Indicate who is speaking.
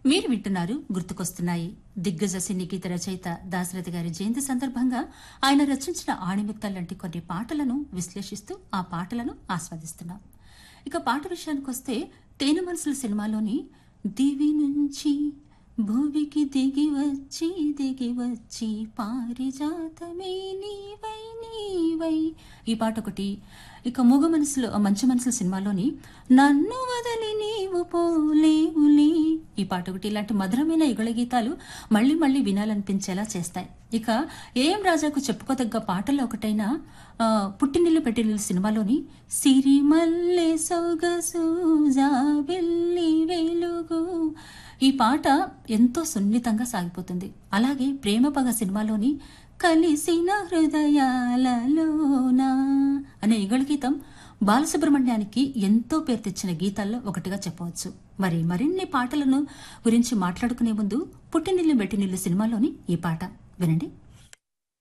Speaker 1: మీరు వింటున్నారు గుర్తుకొస్తున్నాయి దిగ్గజ సినీ గీత రచయిత దాశరథి గారి జయంతి సందర్భంగా ఆయన రచించిన ఆణిమిత్తాలు లాంటి కొన్ని పాటలను విశ్లేషిస్తూ ఆ పాటలను ఆస్వాదిస్తున్నాం ఇక పాట విషయానికి వస్తే తేనె మనసుల సినిమాలోని దివి నుంచి భూమికి దిగి వచ్చి దిగి వచ్చి పారిజాతమే నీవై నీవై ఈ పాట ఒకటి ఇక మూగ మనసులో మంచి మనసుల సినిమాలోని నన్ను వదలి నీవు పోలేవులే ఈ పాట ఒకటి ఇలాంటి మధురమైన యుగళ గీతాలు మళ్ళీ మళ్ళీ వినాలనిపించేలా చేస్తాయి ఇక ఏఎం రాజాకు చెప్పుకోదగ్గ పాటల్లో ఒకటైన ఆ, పుట్టినిల్లు పెట్టినిల్లు సినిమాలోని సిరిమల్లె సొగసు జాబిల్లి వెలుగు ఈ పాట ఎంతో సున్నితంగా సాగిపోతుంది అలాగే ప్రేమ పగ సినిమాలోని కలిసిన హృదయాలలోన అనే యుగళ గీతం బాలసుబ్రహ్మణ్యానికి ఎంతో పేరు తెచ్చిన గీతాల్లో ఒకటిగా చెప్పవచ్చు మరి మరిన్ని పాటలను గురించి మాట్లాడుకునే ముందు పుట్టినిల్లు పెట్టినిల్లు సినిమాలోని ఈ పాట వినండి